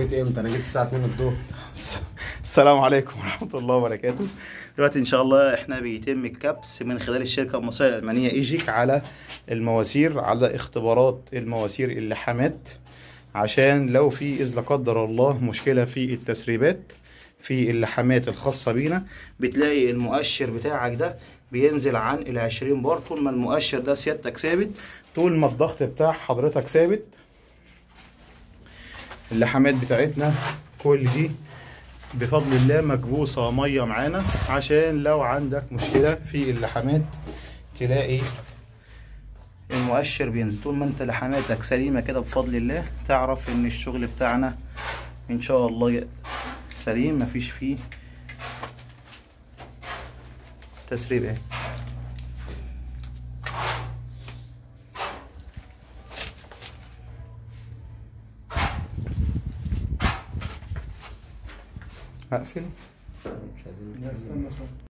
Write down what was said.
جيت امتى انا جيت الساعه 2 الظهر السلام عليكم ورحمة الله وبركاته دلوقتي إن شاء الله إحنا بيتم الكبس من خلال الشركة المصرية الألمانية إيجيك على المواسير على اختبارات المواسير اللحامات عشان لو في إذ لا قدر الله مشكلة في التسريبات في اللحامات الخاصة بينا بتلاقي المؤشر بتاعك ده بينزل عن العشرين بار طول ما المؤشر ده سيادتك ثابت طول ما الضغط بتاع حضرتك ثابت اللحامات بتاعتنا كل دي بفضل الله مكبوسة مية معانا عشان لو عندك مشكلة في اللحامات تلاقي المؤشر بينزل طول ما انت لحاماتك سليمة كده بفضل الله تعرف ان الشغل بتاعنا ان شاء الله سليم مفيش فيه تسريبات هقفل مش عايزين